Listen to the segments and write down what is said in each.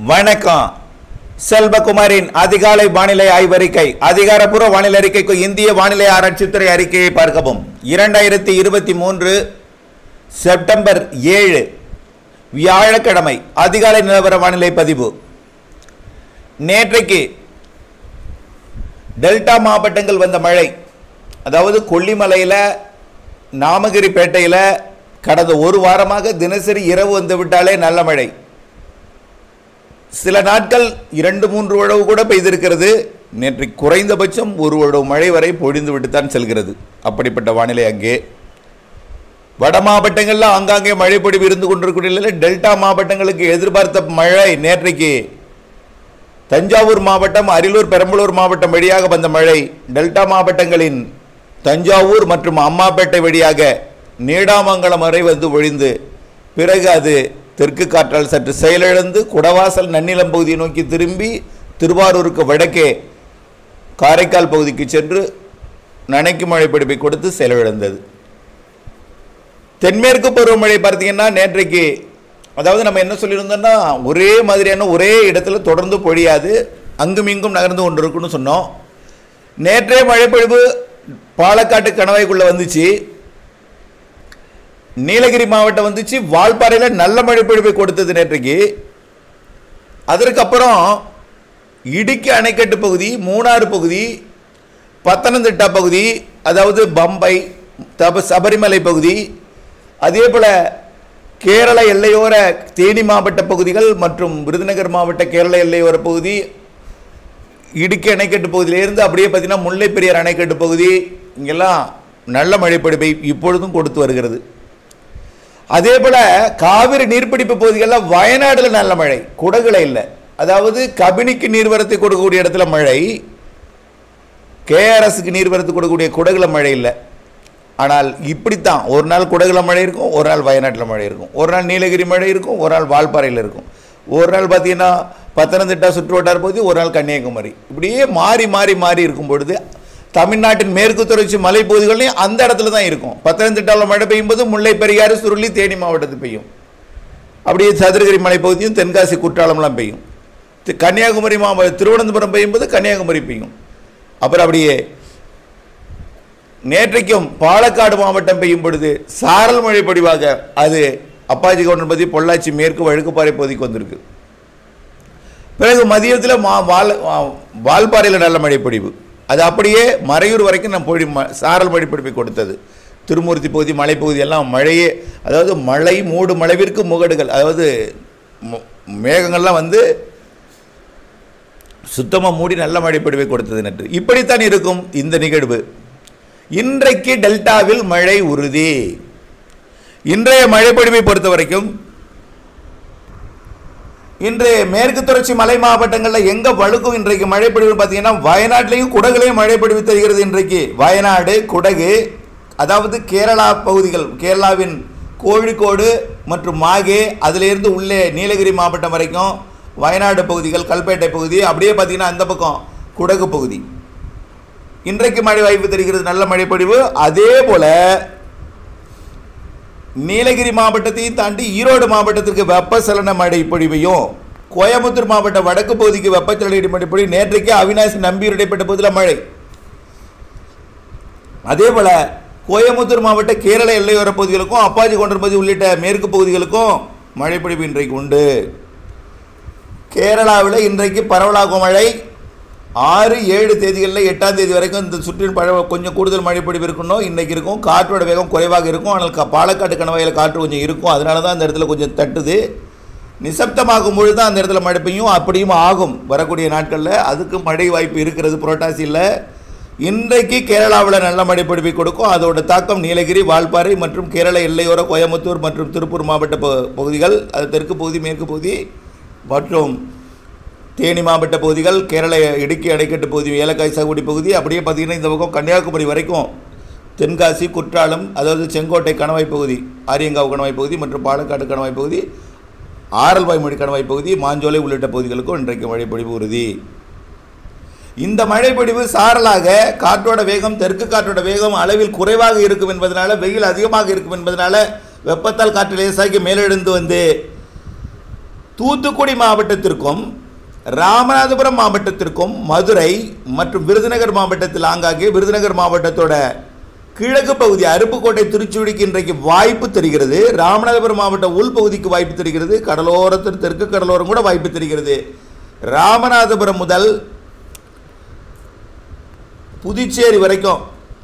வணக்கம் செல்வகுமாரின் அதிகாலை வானிலை ஆய்வறிக்கை அதிகாரப்பூர்வ வானிலை அறிக்கைக்கு இந்திய வானிலை ஆராய்ச்சித்துறை அறிக்கையை பார்க்கவும் இரண்டாயிரத்தி இருபத்தி மூன்று செப்டம்பர் ஏழு வியாழக்கிழமை அதிகாலை நிலவர வானிலை பதிவு நேற்றைக்கு டெல்டா மாவட்டங்கள் வந்த மழை அதாவது கொல்லிமலையில் நாமகிரிப்பேட்டையில் கடந்த ஒரு வாரமாக தினசரி இரவு வந்து விட்டாலே நல்ல மழை சில நாட்கள் இரண்டு மூன்று உழவு கூட பெய்திருக்கிறது நேற்று குறைந்தபட்சம் ஒரு உழவு மழை வரை பொழிந்து விட்டுத்தான் செல்கிறது அப்படிப்பட்ட வானிலை அங்கே வட மாவட்டங்களில் ஆங்காங்கே மழை பொழிவு இருந்து கொண்டிருக்கிற நிலையில் டெல்டா மாவட்டங்களுக்கு எதிர்பார்த்த மழை நேற்றைக்கு தஞ்சாவூர் மாவட்டம் அரியலூர் பெரம்பலூர் மாவட்டம் வழியாக வந்த மழை டெல்டா மாவட்டங்களின் தஞ்சாவூர் மற்றும் அம்மாப்பேட்டை வழியாக நீடாமங்கலம் வரை வந்து ஒழிந்து பிறகு அது தெற்கு காற்றால் சற்று செயலிழந்து குடவாசல் நன்னிலம் பகுதியை நோக்கி திரும்பி திருவாரூருக்கு வடக்கே காரைக்கால் பகுதிக்கு சென்று நனைக்கு மழை பிடிப்பை கொடுத்து செயலிழந்தது தென்மேற்கு பருவமழை பார்த்தீங்கன்னா நேற்றைக்கு அதாவது நம்ம என்ன சொல்லியிருந்தோம்னா ஒரே மாதிரியான ஒரே இடத்துல தொடர்ந்து பொழியாது அங்கும் இங்கும் நகர்ந்து கொண்டிருக்குன்னு சொன்னோம் நேற்றே மழைப்பொழிவு பாலக்காட்டு கணவாய்க்குள்ளே வந்துச்சு நீலகிரி மாவட்டம் வந்துச்சு வால்பாறையில் நல்ல மழைப்பொழிவை கொடுத்தது நேற்றைக்கு அதற்கப்புறம் இடுக்கி அணைக்கட்டு பகுதி மூணாறு பகுதி பத்தனந்திட்டா பகுதி அதாவது பம்பை தப சபரிமலை பகுதி அதே போல் கேரள எல்லையோர தேனி மாவட்ட பகுதிகள் மற்றும் விருதுநகர் மாவட்ட கேரள எல்லையோர பகுதி இடுக்கி அணைக்கட்டு பகுதியிலேருந்து அப்படியே பார்த்தீங்கன்னா முல்லை பெரியார் அணைக்கட்டு பகுதி இங்கெல்லாம் நல்ல மழைப்பிடிப்பை இப்பொழுதும் கொடுத்து வருகிறது அதே போல் காவிரி நீர்பிடிப்பு பகுதிகளில் வயநாட்டில் நல்ல மழை குடகுல இல்லை அதாவது கபினிக்கு நீர்வரத்தை கொடுக்கக்கூடிய இடத்துல மழை கேஆர்எஸ்க்கு நீர்வரத்து கொடுக்கக்கூடிய குடகுல மழை இல்லை ஆனால் இப்படித்தான் ஒரு நாள் குடகுல மழை இருக்கும் ஒரு நாள் வயநாட்டில் மழை இருக்கும் ஒரு நாள் நீலகிரி மழை இருக்கும் ஒரு நாள் வால்பாறையில் இருக்கும் ஒரு நாள் பார்த்தீங்கன்னா பத்தனந்திட்டா சுற்றுவட்டார பகுதி ஒரு நாள் கன்னியாகுமரி இப்படியே மாறி மாறி மாறி இருக்கும் பொழுது தமிழ்நாட்டின் மேற்கு தொடர்ச்சி மலைப்பகுதிகளையும் அந்த இடத்துல தான் இருக்கும் பத்தனந்திட்டாவில் மழை பெய்யும் போது முல்லை பெரியாறு சுருளி தேனி மாவட்டத்தில் பெய்யும் அப்படியே சதுரகிரி மலைப்பகுதியும் தென்காசி குற்றாலம்லாம் பெய்யும் தி- கன்னியாகுமரி மாவட்ட திருவனந்தபுரம் பெய்யும்போது கன்னியாகுமரி பெய்யும் அப்புறம் அப்படியே நேற்றைக்கும் பாலக்காடு மாவட்டம் பெய்யும் பொழுது சாரல் மழை பொழிவாக அது அப்பாச்சி கவுண்டன்பதி பொள்ளாச்சி மேற்கு வழுக்குப்பாறை பகுதிக்கு வந்திருக்கு பிறகு மதியத்தில் மா வால் வா- வால்பாறையில் நல்ல மழை பொழிவு அது அப்படியே மறையூர் வரைக்கும் நம்ம பொழி ம- சாரல் மழை பொழிவை கொடுத்தது திருமூர்த்தி பகுதி மலைப்பகுதி எல்லாம் மழையே அதாவது மழை மூடு மழைவிற்கு முகடுகள் அதாவது மு- மேகங்கள்லாம் வந்து சுத்தமாக மூடி நல்ல மழை பொழிவை கொடுத்தது நேற்று இப்படித்தான் இருக்கும் இந்த நிகழ்வு இன்றைக்கு டெல்டாவில் மழை உறுதி இன்றைய மழை பொழிவை பொறுத்த வரைக்கும் இன்று மேற்கு தொடர்ச்சி மலை மாவட்டங்களில் எங்க வழுக்கும் இன்றைக்கு மழை பொழிவு பார்த்தீங்கன்னா வயநாட்டிலையும் குடகுலையும் மழை பொழிவு தருகிறது இன்றைக்கு வயநாடு குடகு அதாவது கேரளா பகுதிகள் கேரளாவின் கோழிக்கோடு மற்றும் மாகே அதிலிருந்து உள்ளே நீலகிரி மாவட்டம் வரைக்கும் வயநாடு பகுதிகள் கல்பேட்டை பகுதி அப்படியே பார்த்தீங்கன்னா அந்த பக்கம் குடகு பகுதி இன்றைக்கு மழை வாய்ப்பு தெரிகிறது நல்ல மழை பொழிவு அதே போல நீலகிரி மாவட்டத்தையும் தாண்டி ஈரோடு மாவட்டத்திற்கு வெப்பசலன மழை பொழிவையும் கோயம்புத்தூர் மாவட்ட வடக்கு பகுதிக்கு வெப்பச்சலன மழை பொழிவு நேற்றைக்கே அவினாசி நம்பியூர் இடைப்பட்ட பகுதியில் மழை அதே போல கோயம்புத்தூர் மாவட்ட கேரள எல்லையோர பகுதிகளுக்கும் அப்பாச்சி கொண்டர் பகுதி உள்ளிட்ட மேற்கு பகுதிகளுக்கும் மழை பொழிவு இன்றைக்கு உண்டு கேரளாவில் இன்றைக்கு பரவலாகும் மழை ஆறு ஏழு தேதிகளில் எட்டாம் தேதி வரைக்கும் இந்த சுற்றின் பழ கொஞ்சம் கூடுதல் மழை பொழிவு இருக்கணும் இன்றைக்கி இருக்கும் காற்றோட வேகம் குறைவாக இருக்கும் ஆனால் க- பாலக்காட்டு கணவாயில் காற்று கொஞ்சம் இருக்கும் அதனால தான் அந்த இடத்துல கொஞ்சம் தட்டுது நிசப்தமாகும் பொழுது தான் அந்த இடத்துல மழை பெய்யும் அப்படியும் ஆகும் வரக்கூடிய நாட்களில் அதுக்கு மழை வாய்ப்பு இருக்கிறது புரட்டாசியில் இன்றைக்கு கேரளாவில் நல்ல மழை பொழிவை கொடுக்கும் அதோட தாக்கம் நீலகிரி வால்பாறை மற்றும் கேரள எல்லையோர கோயம்புத்தூர் மற்றும் திருப்பூர் மாவட்ட ப- பகுதிகள் அது தெற்கு பகுதி மேற்கு பகுதி மற்றும் தேனி மாவட்ட பகுதிகள் கேரள இடுக்கி அணைக்கட்டு பகுதி ஏலக்காய் சாகுபடி பகுதி அப்படியே பார்த்தீங்கன்னா இந்த பக்கம் கன்னியாகுமரி வரைக்கும் தென்காசி குற்றாலம் அதாவது செங்கோட்டை கணவாய் பகுதி ஆரியங்காவு கணவாய் பகுதி மற்றும் பாலக்காடு கணவாய் பகுதி ஆரல்வாய்மொழி கணவாய் பகுதி மாஞ்சோலை உள்ளிட்ட பகுதிகளுக்கும் இன்றைக்கு மழை பொழிவு உறுதி இந்த மழைப்பொழிவு சாரலாக காற்றோட வேகம் தெற்கு காற்றோட வேகம் அளவில் குறைவாக இருக்கும் என்பதனால வெயில் அதிகமாக இருக்கும் என்பதனால வெப்பத்தால் காற்று லேசாகி மேலெழுந்து வந்து தூத்துக்குடி மாவட்டத்திற்கும் ராமநாதபுரம் மாவட்டத்திற்கும் மதுரை மற்றும் விருதுநகர் மாவட்டத்தில் ஆங்காங்கே விருதுநகர் மாவட்டத்தோட கிழக்கு பகுதி அருப்புக்கோட்டை திருச்சுழிக்கு இன்றைக்கு வாய்ப்பு தெரிகிறது ராமநாதபுரம் மாவட்ட உள்பகுதிக்கு வாய்ப்பு தெரிகிறது கடலோரத்தில் தெற்கு கடலோரம் கூட வாய்ப்பு தெரிகிறது ராமநாதபுரம் முதல் புதுச்சேரி வரைக்கும்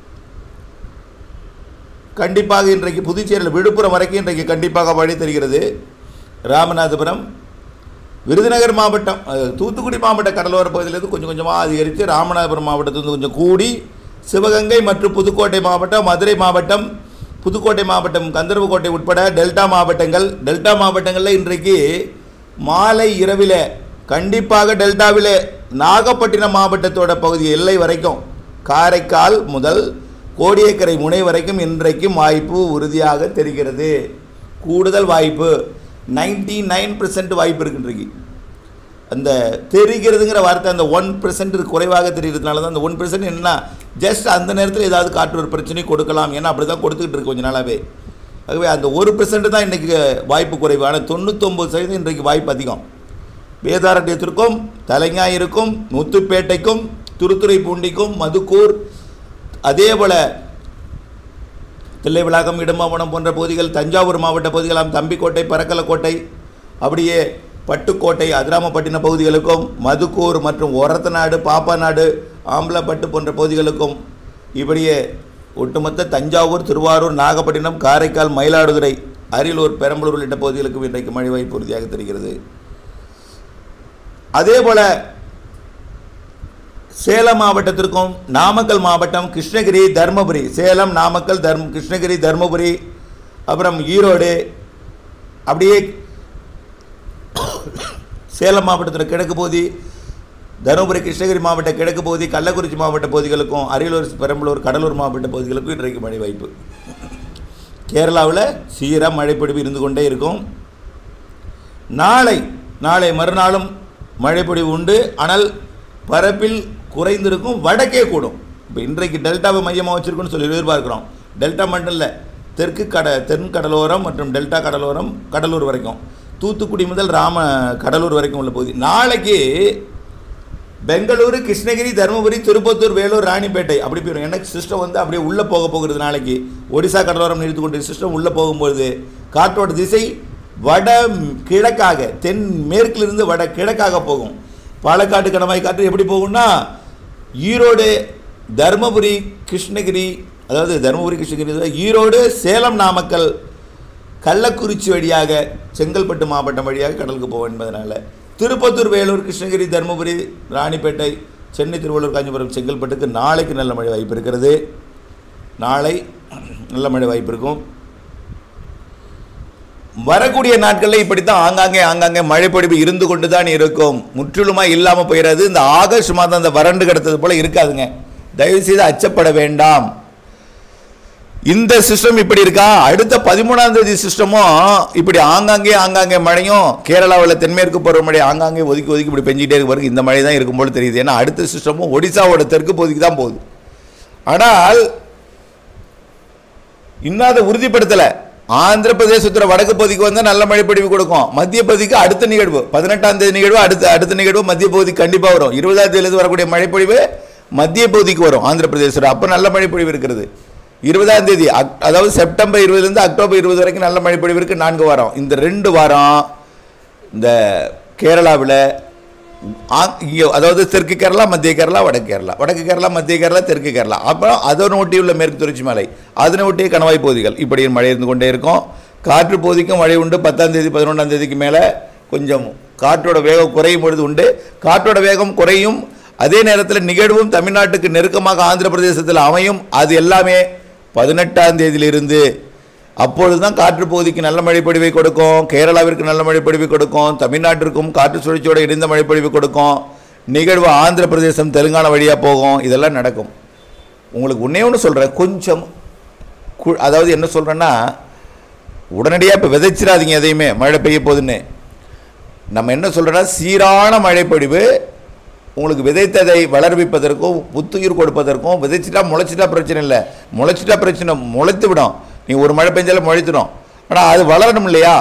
கண்டிப்பாக இன்றைக்கு புதுச்சேரியில் விழுப்புரம் வரைக்கும் இன்றைக்கு கண்டிப்பாக வழி தெரிகிறது ராமநாதபுரம் விருதுநகர் மாவட்டம் அஹ், தூத்துக்குடி மாவட்ட கடலோர பகுதியிலிருந்து கொஞ்சம் கொஞ்சமாக அதிகரித்து ராமநாதபுரம் மாவட்டத்திலிருந்து கொஞ்சம் கூடி சிவகங்கை மற்றும் புதுக்கோட்டை மாவட்டம் மதுரை மாவட்டம் புதுக்கோட்டை மாவட்டம் கந்தர்வக்கோட்டை உட்பட டெல்டா மாவட்டங்கள் டெல்டா மாவட்டங்களில் இன்றைக்கு மாலை இரவில் கண்டிப்பாக டெல்டாவில் நாகப்பட்டினம் மாவட்டத்தோட பகுதி எல்லை வரைக்கும் காரைக்கால் முதல் கோடியக்கரை முனை வரைக்கும் இன்றைக்கும் வாய்ப்பு உறுதியாக தெரிகிறது கூடுதல் வாய்ப்பு 99% நைன் வாய்ப்பு இருக்கு இன்றைக்கு அந்த தெரிகிறதுங்கிற வார்த்தை அந்த ஒன் பெர்சன்ட் குறைவாக தெரிகிறதுனால தான் அந்த ஒன் பெர்சன்ட் என்ன ஜஸ்ட் அந்த நேரத்தில் ஏதாவது காற்று ஒரு பிரச்சனை கொடுக்கலாம் ஏன்னா அப்படி தான் கொடுத்துக்கிட்டு இருக்கு கொஞ்ச நாளாகவே ஆகவே அந்த ஒரு பெர்சன்ட் தான் இன்றைக்கி வாய்ப்பு குறைவு ஆனால் தொண்ணூத்தொம்பது சதவீதம் இன்றைக்கு வாய்ப்பு அதிகம் வேதாரண்யத்திற்கும் தலைஞாயிற்கும் முத்துப்பேட்டைக்கும் திருத்துறைப்பூண்டிக்கும் மதுக்கூர் அதே போல் தில்லைவிளாகம் இடும்பாவனம் போன்ற பகுதிகள் தஞ்சாவூர் மாவட்ட பகுதிகளாம் தம்பிக்கோட்டை பரக்கலக்கோட்டை அப்படியே பட்டுக்கோட்டை அதிராமப்பட்டினம் பகுதிகளுக்கும் மதுக்கூர் மற்றும் ஒரத்தநாடு பாப்பாநாடு ஆம்பலப்பட்டு போன்ற பகுதிகளுக்கும் இப்படியே ஒட்டுமொத்த தஞ்சாவூர் திருவாரூர் நாகப்பட்டினம் காரைக்கால் மயிலாடுதுறை அரியலூர் பெரம்பலூர் உள்ளிட்ட பகுதிகளுக்கும் இன்றைக்கு மழை வாய்ப்பு உறுதியாக தெரிகிறது அதே போல சேலம் மாவட்டத்திற்கும் நாமக்கல் மாவட்டம் கிருஷ்ணகிரி தருமபுரி சேலம் நாமக்கல் தர்ம கிருஷ்ணகிரி தருமபுரி அப்புறம் ஈரோடு அப்படியே சேலம் மாவட்டத்தில் கிழக்கு பகுதி தருமபுரி கிருஷ்ணகிரி மாவட்ட கிழக்கு பகுதி கள்ளக்குறிச்சி மாவட்ட பகுதிகளுக்கும் அரியலூர் பெரம்பலூர் கடலூர் மாவட்ட பகுதிகளுக்கும் இன்றைக்கு மழை வாய்ப்பு கேரளாவில் சீராக மழைப்பொழிவு இருந்து கொண்டே இருக்கும் நாளை நாளை மறுநாளும் மழைப்பொழிவு உண்டு ஆனால் பரப்பில் குறைந்திருக்கும் வடக்கே கூடும் இப்போ இன்றைக்கு டெல்டாவை மையமாக வச்சிருக்குன்னு சொல்லி எதிர்பார்க்குறோம் டெல்டா மட்டும் இல்லை தெற்கு கட தென் கடலோரம் மற்றும் டெல்டா கடலோரம் கடலூர் வரைக்கும் தூத்துக்குடி முதல் ராம கடலூர் வரைக்கும் உள்ள பகுதி நாளைக்கு பெங்களூரு கிருஷ்ணகிரி தருமபுரி திருப்பத்தூர் வேலூர் ராணிப்பேட்டை அப்படி போயிடும் எனக்கு சிஸ்டம் வந்து அப்படியே உள்ளே போக போகிறது நாளைக்கு ஒடிசா கடலோரம் நிறுத்து கொண்டு சிஸ்டம் உள்ளே போகும்பொழுது காற்றோட திசை வட கிழக்காக தென் மேற்கிலிருந்து வட கிழக்காக போகும் பாலக்காட்டு கணவாய் காற்று எப்படி போகும்னா ஈரோடு தருமபுரி கிருஷ்ணகிரி அதாவது தருமபுரி கிருஷ்ணகிரி இதுல ஈரோடு சேலம் நாமக்கல் கள்ளக்குறிச்சி வழியாக செங்கல்பட்டு மாவட்டம் வழியாக கடலுக்கு போவோம் என்பதனால திருப்பத்தூர் வேலூர் கிருஷ்ணகிரி தருமபுரி ராணிப்பேட்டை சென்னை திருவள்ளூர் காஞ்சிபுரம் செங்கல்பட்டுக்கு நாளைக்கு நல்ல மழை வாய்ப்பு இருக்கிறது நாளை நல்ல மழை வாய்ப்பு இருக்கும் வரக்கூடிய நாட்களில் இப்படித்தான் ஆங்காங்கே ஆங்காங்கே மழைப்பொழிவு இருந்து கொண்டு தான் இருக்கும் முற்றிலுமாக இல்லாமல் போயிடாது இந்த ஆகஸ்ட் மாதம் அந்த வறண்டு கிடத்தது போல இருக்காதுங்க தயவு செய்து அச்சப்பட வேண்டாம் இந்த சிஸ்டம் இப்படி இருக்கா அடுத்த பதிமூணாம் தேதி சிஸ்டமும் இப்படி ஆங்காங்கே ஆங்காங்கே மழையும் கேரளாவில் தென்மேற்கு பருவமழை ஆங்காங்கே ஒதுக்கி ஒதுக்கி இப்படி பெஞ்சிட்டே இருக்கு பாருங்க இந்த மழை தான் இருக்கும் போல தெரியுது ஏன்னா அடுத்த சிஸ்டமும் ஒடிசாவோட தெற்கு பகுதிக்கு தான் போகுது ஆனால் இன்னும் அதை உறுதிப்படுத்தலை ஆந்திர பிரதேசத்தில் வடக்கு பகுதிக்கு வந்தால் நல்ல மழை பொழிவு கொடுக்கும் மத்திய பகுதிக்கு அடுத்த நிகழ்வு பதினெட்டாம் தேதி நிகழ்வு அடுத்த அடுத்த நிகழ்வு மத்திய பகுதிக்கு கண்டிப்பாக வரும் இருபதாம் தேதியிலிருந்து வரக்கூடிய மழைப்பொழிவு மத்திய பகுதிக்கு வரும் ஆந்திர பிரதேசத்தில் அப்போ நல்ல மழைப்பொழிவு இருக்கிறது இருபதாம் தேதி அக்- அதாவது செப்டம்பர் இருபதுலேருந்து அக்டோபர் இருபது வரைக்கும் நல்ல மழைப்பொழிவு இருக்குது நான்கு வாரம் இந்த ரெண்டு வாரம் இந்த கேரளாவில் ஆ- இங்க அதாவது தெற்கு கேரளா மத்திய கேரளா வடக்கு கேரளா வடக்கு கேரளா மத்திய கேரளா தெற்கு கேரளா அப்புறம் அதனை ஒட்டியுள்ள மேற்கு தொடர்ச்சி மலை அதனை ஒட்டிய கணவாய் பகுதிகள் இப்படி மழை இருந்து கொண்டே இருக்கும் காற்று பகுதிக்கும் மழை உண்டு பத்தாம் தேதி பதினொன்றாம் தேதிக்கு மேலே கொஞ்சம் காற்றோட வேகம் குறையும் பொழுது உண்டு காற்றோட வேகம் குறையும் அதே நேரத்தில் நிகழ்வும் தமிழ்நாட்டுக்கு நெருக்கமாக ஆந்திர பிரதேசத்தில் அமையும் அது எல்லாமே பதினெட்டாம் தேதியிலிருந்து அப்பொழுது தான் காற்று பகுதிக்கு நல்ல மழைப்பொழிவை கொடுக்கும் கேரளாவிற்கு நல்ல மழைப்பொழிவை கொடுக்கும் தமிழ்நாட்டிற்கும் காற்று சுழற்சியோட இணைந்த மழைப்பொழிவு கொடுக்கும் நிகழ்வு ஆந்திர பிரதேசம் தெலுங்கானா வழியாக போகும் இதெல்லாம் நடக்கும் உங்களுக்கு ஒன்றே ஒன்று சொல்கிறேன் கொஞ்சம் கு அதாவது என்ன சொல்கிறேன்னா உடனடியாக இப்போ விதைச்சிடாதீங்க எதையுமே மழை பெய்ய போகுதுன்னு நம்ம என்ன சொல்கிறோன்னா சீரான மழைப்பொழிவு உங்களுக்கு விதைத்ததை வளர்விப்பதற்கும் புத்துயிர் கொடுப்பதற்கும் விதைச்சிட்டா முளைச்சிட்டா பிரச்சனை இல்லை முளைச்சிட்டா பிரச்சனை முளைத்து விடும் நீ ஒரு மழை பெஞ்சாலும் முளைத்துடும் ஆனால் அது வளரணும் இல்லையா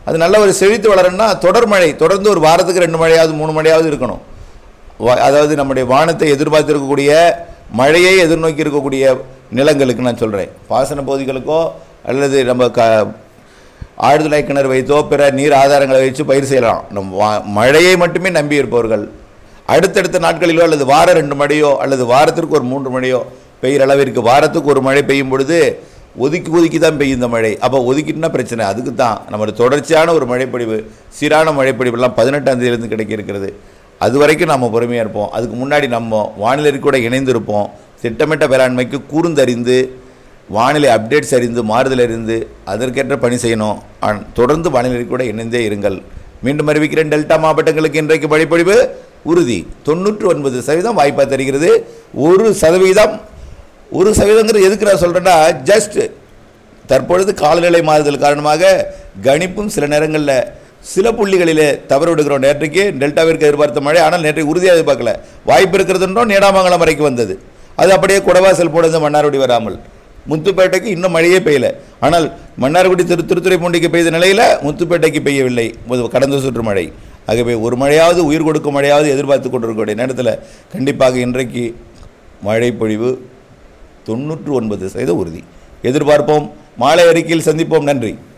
அது நல்ல ஒரு செழித்து வளரணும்னா தொடர் மழை தொடர்ந்து ஒரு வாரத்துக்கு ரெண்டு மழையாவது மூணு மழையாவது இருக்கணும் வா- அதாவது நம்முடைய வானத்தை எதிர்பார்த்து இருக்கக்கூடிய மழையை எதிர்நோக்கி இருக்கக்கூடிய நிலங்களுக்கு நான் சொல்கிறேன் பாசன பகுதிகளுக்கோ அல்லது நம்ம க ஆழ்துளை கிணறு வைத்தோ பிற நீர் ஆதாரங்களை வைத்து பயிர் செய்யலாம் நம் வா- மழையை மட்டுமே நம்பி இருப்பவர்கள் அடுத்தடுத்த நாட்களிலோ அல்லது வார ரெண்டு மழையோ அல்லது வாரத்திற்கு ஒரு மூன்று மழையோ பெய்கிற அளவிற்கு வாரத்துக்கு ஒரு மழை பெய்யும் பொழுது ஒதுக்கி ஒதுக்கி தான் பெய்யும் இந்த மழை அப்போ ஒதுக்கிட்டுனா பிரச்சனை அதுக்கு தான் நம்ம தொடர்ச்சியான ஒரு மழைப்பொழிவு சீரான மழைப்பொழிவெல்லாம் பதினெட்டாம் தேதியிலிருந்து கிடைக்க இருக்கிறது அது வரைக்கும் நம்ம பொறுமையாக இருப்போம் அதுக்கு முன்னாடி நம்ம வானிலை கூட இணைந்திருப்போம் திட்டமிட்ட வேளாண்மைக்கு கூர்ந்தறிந்து வானிலை அப்டேட்ஸ் அறிந்து மாறுதல் அறிந்து அதற்கேற்ற பணி செய்யணும் ஆன்- தொடர்ந்து வானிலை கூட இணைந்தே இருங்கள் மீண்டும் அறிவிக்கிறேன் டெல்டா மாவட்டங்களுக்கு இன்றைக்கு மழைப்பொழிவு உறுதி தொண்ணூற்று ஒன்பது சதவீதம் வாய்ப்பாக தெரிகிறது ஒரு சதவீதம் ஒரு சதவீதங்கிறது எதுக்கு நான் சொல்கிறேன்னா ஜஸ்ட் தற்பொழுது காலநிலை மாறுதல் காரணமாக கணிப்பும் சில நேரங்களில் சில புள்ளிகளிலே தவறு விடுகிறோம் நேற்றைக்கு டெல்டாவிற்கு எதிர்பார்த்த மழை ஆனால் நேற்றைக்கு உறுதியாக எதிர்பார்க்கல வாய்ப்பு இருக்கிறதுன்றோம் நீடாமங்கலம் வரைக்கும் வந்தது அது அப்படியே குடவாசல் போனது மன்னார்குடி வராமல் முத்துப்பேட்டைக்கு இன்னும் மழையே பெய்யல ஆனால் மன்னார்குடி திரு திருத்துறைப்பூண்டிக்கு பெய்த நிலையில் முத்துப்பேட்டைக்கு பெய்யவில்லை முது- கடந்த சுற்று மழை ஆகவே ஒரு மழையாவது உயிர் கொடுக்கும் மழையாவது எதிர்பார்த்து கொண்டிருக்கக்கூடிய நேரத்தில் கண்டிப்பாக இன்றைக்கு மழை பொழிவு தொண்ணூற்று ஒன்பது சதவீத உறுதி எதிர்பார்ப்போம் மாலை அறிக்கையில் சந்திப்போம் நன்றி